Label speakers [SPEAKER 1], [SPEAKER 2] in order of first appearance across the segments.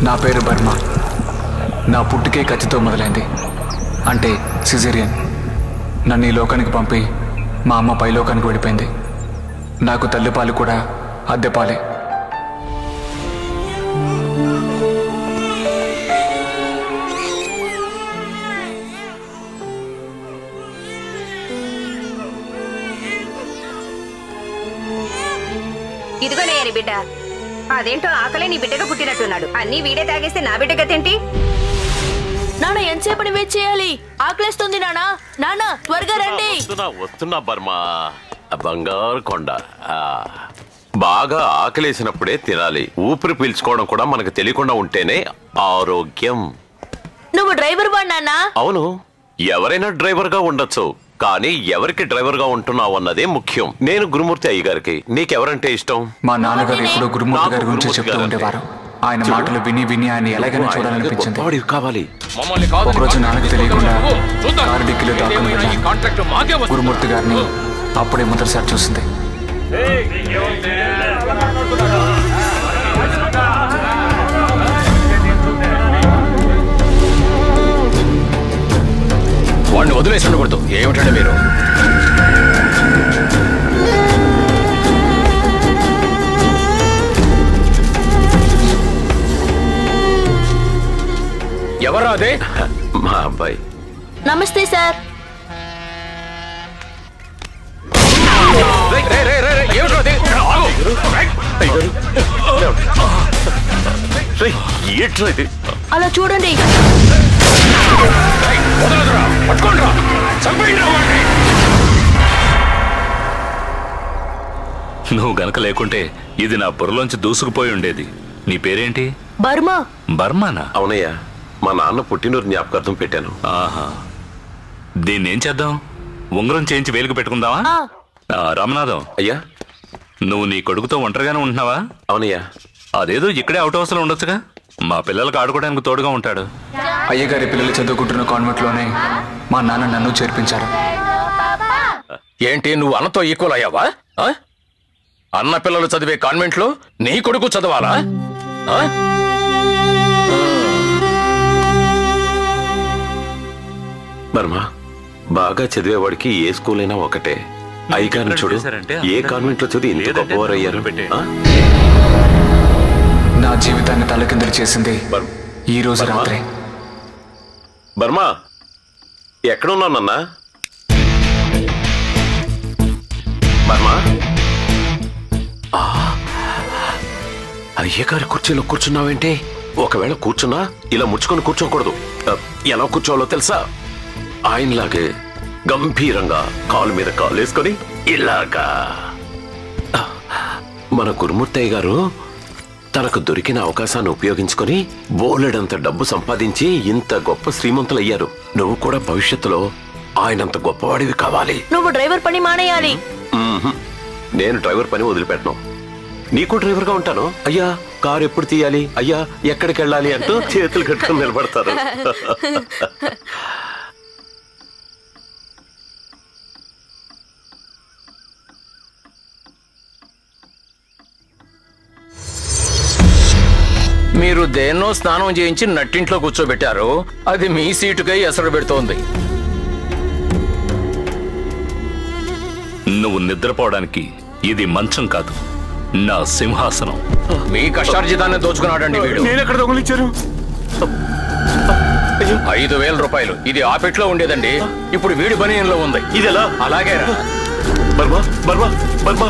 [SPEAKER 1] నా పేరు బర్మ నా పుట్టుకే కత్తితో మొదలైంది అంటే సిజేరియన్ నన్ను ఈ లోకానికి పంపి మా అమ్మ పై లోకానికి వెళ్ళిపోయింది నాకు తల్లిపాలు కూడా అద్దెపాలే
[SPEAKER 2] ఇదిగోనే నీ బిడ్డ అదేంటో ఆకలే నీ బిడ్డగా పుట్టినట్టున్నాడు అన్నీ వీడే తాగేస్తే నా బిడ్డ గతేంటి
[SPEAKER 3] నాన్న ఎంతసేపని వెయిట్ చేయాలి ఆకలేస్తుంది నాన్న నాన్న త్వరగా రండి
[SPEAKER 4] వస్తున్నా వస్తున్నా బర్మా బంగారు కొండ ఆ, బాగా ఆకలేసినప్పుడే తినాలి ఊపిరి పీల్చుకోవడం కూడా మనకు తెలియకుండా ఉంటేనే ఆరోగ్యం
[SPEAKER 3] నువ్వు డ్రైవర్ వా నాన్న
[SPEAKER 4] అవును ఎవరైనా డ్రైవర్ గా ఉండొచ్చు కానీ ఎవరికి డ్రైవర్ గా ఉంటున్నావు అన్నదే ముఖ్యం నేను గురుమూర్తి అయ్య గారికి నీకెవరంటే ఇష్టం
[SPEAKER 1] మా నాన్నగారు ఎప్పుడూ గురుమూర్తి గారి గురించి
[SPEAKER 4] నాకు
[SPEAKER 1] చెప్తూ
[SPEAKER 4] గురుమూర్తి
[SPEAKER 1] ఉండేవారు
[SPEAKER 4] గారంటే.
[SPEAKER 1] ఆయన మాటలు విని విని ఆయన ఎలాగైనా చూడాలనిపించింది
[SPEAKER 4] గొప్పవాడివి కావాలి
[SPEAKER 5] మమ్మల్ని కాదని
[SPEAKER 1] ఒకరోజు నాన్నకు తెలియకుండా
[SPEAKER 5] చూద్దాం.
[SPEAKER 1] కారు డిక్కీలో దాక్కుని
[SPEAKER 5] ఇదేమో ఈ
[SPEAKER 1] వెళ్ళాను.
[SPEAKER 5] కాంట్రాక్ట్ మాకే వస్తుంది.
[SPEAKER 1] గురుమూర్తి గారిని అప్పుడే మొదటిసారి చూసింది
[SPEAKER 5] వాడిని వదిలేసి ఉండకూడదు ఏమిటండి మీరు ఎవరా అదే
[SPEAKER 4] మా అబ్బాయి
[SPEAKER 3] నమస్తే సార్
[SPEAKER 5] రేయ్, రేయ్, రేయ్, రేయ్, రేయ్, ఏమిట్రా అది? ఆగు.
[SPEAKER 4] రేయ్, ఏంట్రా ఇది
[SPEAKER 3] అలా చూడండి
[SPEAKER 5] రేయ్, వదలొద్దురా. పట్టుకోండిరా. చంపేయండిరా వాడిని.
[SPEAKER 6] నువ్వు గనక లేకుంటే ఇది నా బుర్రలోంచి దూసుకుపోయి ఉండేది నీ పేరేంటి
[SPEAKER 3] బర్మా
[SPEAKER 6] బర్మానా
[SPEAKER 4] అవునయ్యా మా నాన్న పుట్టినరోజు జ్ఞాపకార్థం పెట్టాను
[SPEAKER 6] ఆహా దీన్ని ఏం చేద్దాం ఉంగరం చేయించి వేలుకు పెట్టుకుందామా
[SPEAKER 3] ఆ,
[SPEAKER 6] ఆ, రామనాథం
[SPEAKER 4] అయ్యా
[SPEAKER 6] నువ్వు నీ కొడుకుతో ఒంటరిగానే ఉంటున్నావా
[SPEAKER 4] అవునయ్యా
[SPEAKER 6] అదేదో ఇక్కడే అవుట్ హౌస్ లో ఉండొచ్చుగా మా పిల్లలకు ఆడుకోవడానికి తోడుగా ఉంటాడు
[SPEAKER 1] అయ్యగారి పిల్లలు చదువుకుంటున్న కాన్వెంట్లోనే మా నాన్న నన్ను చేర్పించారు
[SPEAKER 5] ఏంటి నువ్వు అన్నతో ఈక్వల్ అయ్యావా ఆ? అన్న పిల్లలు చదివే కాన్వెంట్ లో నీ కొడుకు చదవాలా ఆ?
[SPEAKER 4] బర్మా బాగా చదివేవాడికి ఏ స్కూల్ అయినా ఒకటే అయ్యగారిని చూడు
[SPEAKER 6] చేశారంటే
[SPEAKER 4] ఏ కాన్వెంట్ లో చదివి ఇంత
[SPEAKER 6] లేదంటే
[SPEAKER 4] గొప్పవారయ్యారు
[SPEAKER 6] పెట్టే.
[SPEAKER 4] ఆ?
[SPEAKER 1] నా జీవితాన్ని తలకిందులు చేసింది
[SPEAKER 4] బర్-
[SPEAKER 1] ఈ రోజు
[SPEAKER 4] బర్మా?
[SPEAKER 1] రాత్రే
[SPEAKER 4] బర్మా ఎక్కడున్నావు నాన్న బర్మా ఆ, అయ్యగారి కుర్చీలో కూర్చున్నావేంటి ఒకవేళ కూర్చున్నా ఇలా ముడుచుకొని కూర్చోకూడదు ఆ, ఎలా కూర్చోవాలో తెలుసా ఆయనలాగే గంభీరంగా కాలు మీద కాలు వేసుకొని ఇలాగా ఆ, మన గురుమూర్తయ్య గారు తనకు దొరికిన అవకాశాన్ని ఉపయోగించుకొని బోలెడంత డబ్బు సంపాదించి ఇంత గొప్ప శ్రీమంతులయ్యారు నువ్వు కూడా భవిష్యత్తులో ఆయనంత గొప్పవాడివి కావాలి
[SPEAKER 3] నువ్వు డ్రైవర్ పని మానేయాలి
[SPEAKER 4] మ్మ్హ్. నేను డ్రైవర్ పని వదిలిపెట్టను నీకు డ్రైవర్ గా ఉంటాను అయ్యా కారు ఎప్పుడు తీయాలి అయ్యా ఎక్కడికి వెళ్ళాలి అంటూ చేతులు కట్టుకొని నిలబడతారు
[SPEAKER 5] మీరు దేన్నో స్నానం చేయించి నట్టింట్లో కూర్చోబెట్టారు అది మీ సీటుకై ఎసరు పెడుతోంది
[SPEAKER 6] నువ్వు నిద్రపోవడానికి ఇది మంచం కాదు నా సింహాసనం
[SPEAKER 5] మీ కష్టార్జితాన్ని దోచుకున్నాడండి వీడు
[SPEAKER 4] ఎక్కడ దొంగలిచ్చారు
[SPEAKER 5] ఐదు వేల రూపాయలు ఇది ఆ పెట్లో ఉండేదండి ఇప్పుడు వీడి బనీయంలో ఉంది
[SPEAKER 4] ఇది ఎలా
[SPEAKER 5] అలాగే
[SPEAKER 4] బర్మా బర్మా బర్మా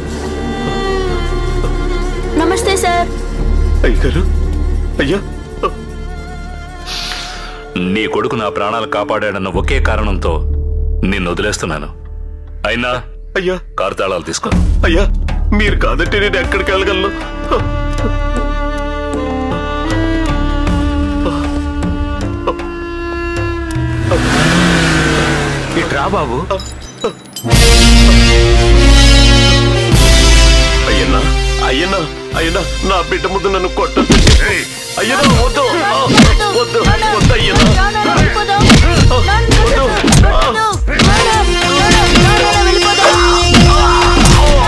[SPEAKER 3] నమస్తే సార్
[SPEAKER 4] అయ్యారు అయ్యా
[SPEAKER 6] నీ కొడుకు నా ప్రాణాలు కాపాడాడన్న ఒకే కారణంతో నిన్ను వదిలేస్తున్నాను అయినా
[SPEAKER 4] అయ్యా
[SPEAKER 6] కారు తాళాలు తీసుకో
[SPEAKER 4] అయ్యా మీరు కాదంటే నేను ఎక్కడికి వెళ్ళగలను
[SPEAKER 1] ఇట్రా బాబు
[SPEAKER 4] అయ్యన్నా అయ్యన్నా అయ్యన్నా నా బిడ్డ ముందు నన్ను కొట్టద్దు అయ్యన్నా వద్దు ఆ, వద్దు వద్దు అయ్యన్నా
[SPEAKER 3] నాన్న, వెళ్ళిపోదాం. నాన్న,
[SPEAKER 4] వద్దు
[SPEAKER 3] నాన్న, నాన్న, వెళ్ళిపోదాం.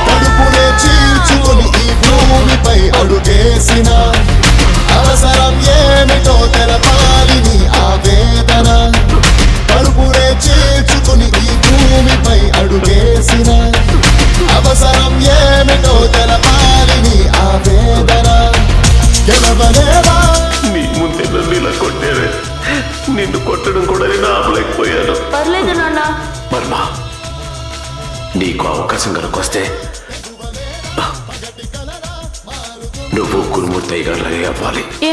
[SPEAKER 7] కడుపునే చీల్చుకొని ఈ భూమిపై అడుగేసిన అవసరం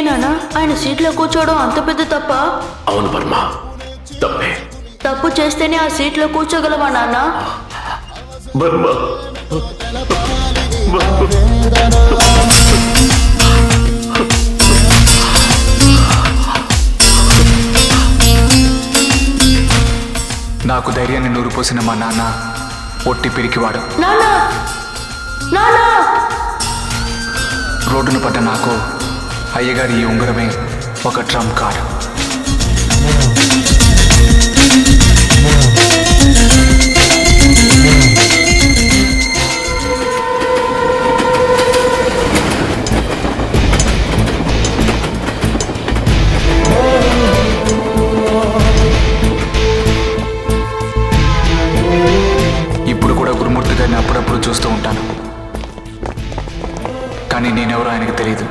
[SPEAKER 3] నానా ఆయన సీట్లో కూర్చోవడం అంత పెద్ద తప్ప
[SPEAKER 4] అవును బర్మ తప్పే
[SPEAKER 3] తప్పు చేస్తేనే ఆ సీట్లో కూర్చోగలవా నాన్న
[SPEAKER 4] బర్మ
[SPEAKER 1] నాకు ధైర్యాన్ని నూరిపోసిన మా నాన్న ఒట్టి పిరికివాడు
[SPEAKER 3] నానా నానా
[SPEAKER 1] రోడ్డున పడ్డ నాకు అయ్యగారి ఈ ఉంగరమే ఒక ట్రంప్ కార్డ్ ఇప్పుడు కూడా గురుమూర్తి గారిని అప్పుడప్పుడు చూస్తూ ఉంటాను కానీ నేనెవరో ఆయనకు తెలియదు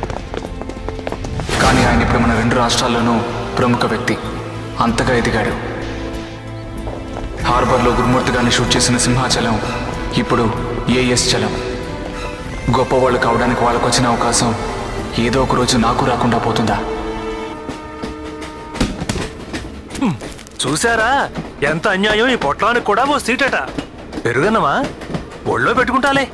[SPEAKER 1] కానీ ఆయన ఇప్పుడు మన రెండు రాష్ట్రాల్లోనూ ప్రముఖ వ్యక్తి అంతగా ఎదిగాడు హార్బర్లో గురుమూర్తి గారిని షూట్ చేసిన సింహాచలం ఇప్పుడు ఏఎస్ చలం గొప్పవాళ్ళు కావడానికి వాళ్ళకు వచ్చిన అవకాశం ఏదో ఒక రోజు నాకు రాకుండా పోతుందా
[SPEAKER 7] చూసారా ఎంత అన్యాయం ఈ పొట్లానికి కూడా ఓ సీటట పెరుగన్నమా ఒళ్ళో పెట్టుకుంటాలే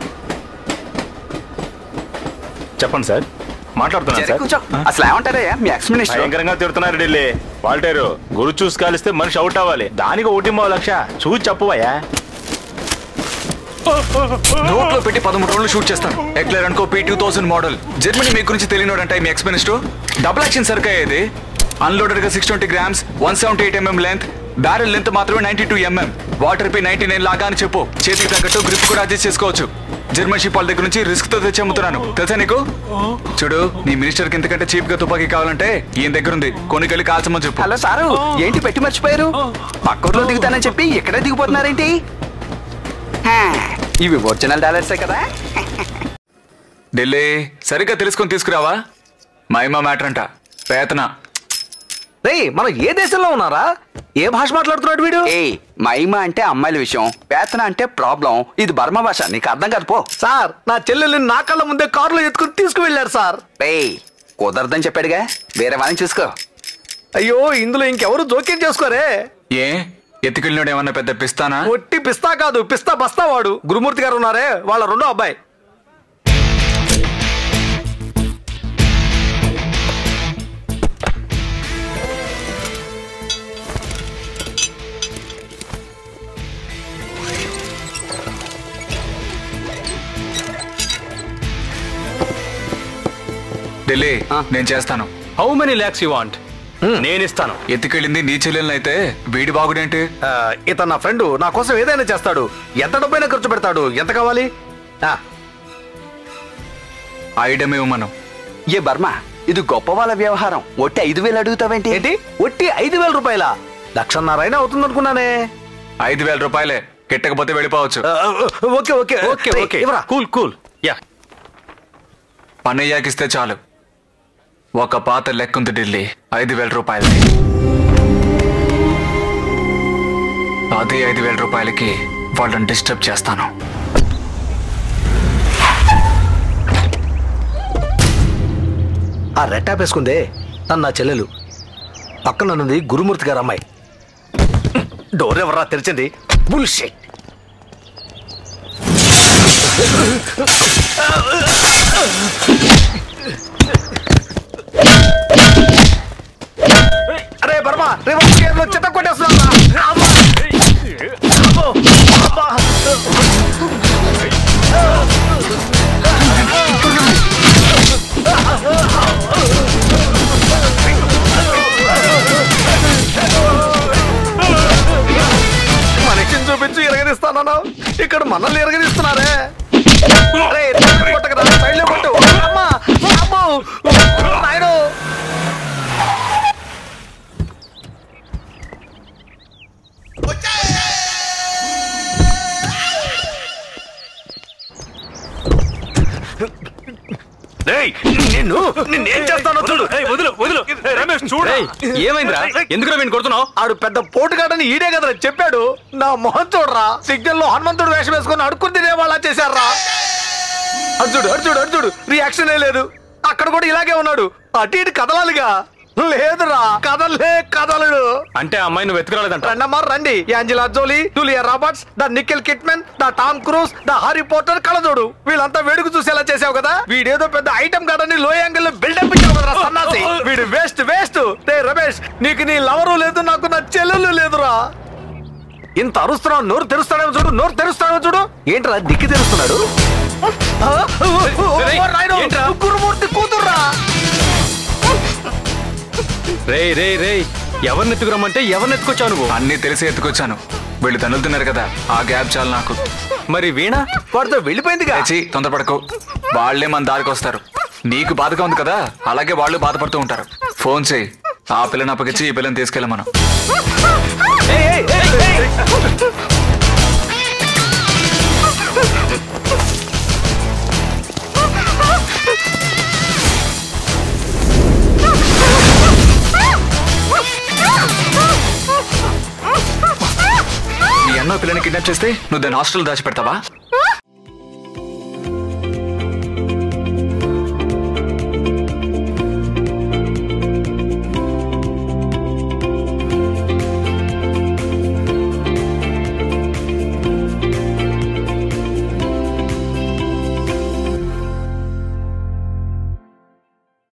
[SPEAKER 6] చెప్పండి సార్ మాట్లాడుతున్నాను సార్
[SPEAKER 8] కూర్చో అసలు ఏమంటారయ్యా మీ ఎక్స్ మినిస్టర్
[SPEAKER 6] భయంకరంగా తిడుతున్నారు ఢిల్లీ వాల్టేరు గురు చూసి కాలిస్తే మనిషి అవుట్ అవ్వాలి దానికి ఒకటి మూడు లక్ష చూసి చెప్పవయ్యా
[SPEAKER 1] నోట్లో పెట్టి పదమూడు రోజులు షూట్ చేస్తాను ఎక్లర్ అనుకో P two thousand model Germany మీ గురించి తెలియనోడంటే మీ ఎక్స్ మినిస్టర్ డబుల్ యాక్షన్ సరుకు అయ్యేది అన్లోడెడ్ గా six twenty grams one seventy eight MM length barrel length మాత్రమే ninety two MM water P ninety nine లాగా అని చెప్పు చేతికి తగ్గట్టు గ్రిప్ కూడా అడ్జస్ట్ చేసుకోవచ్చు జర్మన్ షిప్ వాళ్ళ దగ్గర నుంచి రిస్క్ తో తెచ్చి అమ్ముతున్నాను తెలుసా నీకు చూడు నీ మినిస్టర్ కి ఇంతకంటే చీప్ గా తుపాకీ కావాలంటే ఈయన దగ్గర ఉంది కొనుకెళ్ళి కాల్చమని చెప్పు
[SPEAKER 8] హలో సారు ఏంటి పెట్టి మర్చిపోయారు పక్కూర్లో దిగుతానని చెప్పి ఇక్కడే దిగిపోతున్నారేంటి హా, ఇవి ఒరిజినల్ డాలర్సే కదా
[SPEAKER 1] ఢిల్లీ సరిగ్గా తెలుసుకొని తీసుకురావా మహిమా మ్యాటర్ అంట పేతన
[SPEAKER 7] రే మనం ఏ దేశంలో ఉన్నారా ఏ భాష మాట్లాడుతున్నాడు వీడు
[SPEAKER 8] ఏ మహిమ అంటే అమ్మాయిల విషయం పేతన అంటే ప్రాబ్లం ఇది బర్మా భాష నీకు అర్థం కాదు పో
[SPEAKER 7] సార్ నా చెల్లెల్ని నా కళ్ళ ముందే కారులో ఎత్తుకుని తీసుకువెళ్ళారు సార్
[SPEAKER 8] రే కుదరదని చెప్పాడుగా వేరే వాళ్ళని చూసుకో
[SPEAKER 7] అయ్యో ఇందులో ఇంకెవరు జోక్యం చేసుకోరే
[SPEAKER 1] ఏ ఎత్తుకెళ్ళినోడు ఏమన్నా పెద్ద పిస్తానా
[SPEAKER 7] ఒట్టి పిస్తా కాదు పిస్తా బస్తా వాడు గురుమూర్తి గారు ఉన్నారే వాళ్ళ రెండో అబ్బాయి
[SPEAKER 1] ఢిల్లీ నేను చేస్తాను
[SPEAKER 5] how many lakhs you want నేను ఇస్తాను
[SPEAKER 1] ఎత్తుకెళ్ళింది నీ చెల్లెల్ని అయితే వీడి బాగుడేంటి
[SPEAKER 7] ఆ, ఇతను నా ఫ్రెండ్ నా కోసం ఏదైనా చేస్తాడు ఎంత డబ్బైనా ఖర్చు పెడతాడు ఎంత కావాలి ఆ,
[SPEAKER 1] ఐటమ్ ఇవ్వమను
[SPEAKER 8] ఏ బర్మా ఇది గొప్ప వాళ్ళ వ్యవహారం ఒట్టి ఐదు వేలు అడుగుతావేంటి
[SPEAKER 7] ఏంటి ఒట్టి ఐదు వేల రూపాయల లక్షన్నరైనా అవుతుంది అనుకున్నానే
[SPEAKER 1] ఐదు వేల రూపాయలే కిట్టకపోతే వెళ్ళిపోవచ్చు
[SPEAKER 7] ఆ, ఓకే ఓకే
[SPEAKER 5] ఓకే
[SPEAKER 7] రేయ్,
[SPEAKER 5] ఓకే
[SPEAKER 7] ఇవ్వరా
[SPEAKER 5] కూల్ కూల్ యా
[SPEAKER 1] పన్నయ్యాకిస్తే చాలు ఒక పాత లెక్కుంది ఢిల్లీ ఐదు వేల రూపాయలది అదే ఐదు వేల రూపాయలకి వాళ్ళని డిస్టర్బ్ చేస్తాను
[SPEAKER 7] ఆ రెట్టాప్ వేసుకుందే తను నా చెల్లెలు పక్కన ఉన్నది గురుమూర్తి గారు అమ్మాయి డోర్ ఎవర్రా తెరిచింది బుల్షిట్ అరే బర్మా రివర్స్ గేర్ లో చెత్త కొట్టేస్తున్నా అమ్మా! అమ్మో! అబ్బా! మనకి చూపించి ఎరగనిస్తానన్నా ఇక్కడ మనల్ని ఎరగనిస్తున్నారే అరే, రివర్స్ కొట్టకురా, సైడ్లో కొట్టు. అమ్మా! అమ్మో! నాయనో!
[SPEAKER 5] రేయ్ నిన్ను నిన్నేం చేస్తానో చూడు వదులు వదులు రమేష్ చూడు ఏమైందిరా ఎందుకు వీడిని కొడుతున్నావు
[SPEAKER 7] ఆడు పెద్ద పోటుగాడని ఈడే కదరా చెప్పాడు నా మొహం చూడరా సిగ్నల్ లో హనుమంతుడు వేషం వేసుకొని అడుక్కుని తినే వాళ్ళ చేశారా అర్జుడు అర్జుడు అర్జుడు రియాక్షన్ లేదు అక్కడ కూడా ఇలాగే ఉన్నాడు అటు ఇటు కదలాలిగా లేదురా కదలే కదలడు
[SPEAKER 5] అంటే ఆ అమ్మాయిని వెతకరాలేదంట
[SPEAKER 7] రండమ్మా రండి Angela Jolie Julia Roberts the Nicole Kidman the Tom Cruise the Harry Potter కళజోడు వీళ్ళంతా వేడుకు చూసేలా చేసావు కదా వీడేదో పెద్ద ఐటమ్ గార్డెన్ లో యాంగిల్ లో బిల్డప్ ఇచ్చావు కదా సన్నాసి వీడు వేస్ట్ వేస్ట్ రే రమేష్ నీకు నీ లవరు లేదు నాకు నా చెల్లెలు లేదురా ఇంత అరుస్తున్నావు నోరు తెరుస్తాడేమో చూడు నోరు తెరుస్తాడేమో చూడు ఏంట్రా దిక్కి తెరుస్తున్నాడు ఆ? ఓ, ఓ, ఓ,
[SPEAKER 5] రేయ్,
[SPEAKER 7] రాయుడు,
[SPEAKER 5] ఏంట్రా?
[SPEAKER 7] గురుమూర్తి కూతుర్రా
[SPEAKER 5] రే రే రే ఎవరిని ఎత్తుకురమ్మంటే ఎవరిని ఎత్తుకొచ్చావు నువ్వు
[SPEAKER 1] అన్నీ తెలిసి ఎత్తుకొచ్చాను వీళ్ళు తన్నులుతున్నారు కదా ఆ గ్యాప్ చాలు నాకు
[SPEAKER 5] మరి వీణ
[SPEAKER 7] వాడితో వెళ్ళిపోయిందిగా
[SPEAKER 1] లేచి తొందరపడకు వాళ్ళే మన దారికి వస్తారు నీకు బాధగా ఉంది కదా అలాగే వాళ్ళు బాధపడుతూ ఉంటారు ఫోన్ చేయి ఆ పిల్లని అప్పగించి ఈ పిల్లని తీసుకెళ్ళ మనం
[SPEAKER 7] ఏయ్, ఏయ్, ఏయ్, ఏయ్.
[SPEAKER 1] ఈ అన్న పిల్లని కిడ్నాప్ చేస్తే నువ్వు దాన్ని హాస్టల్ దాచిపెడతావా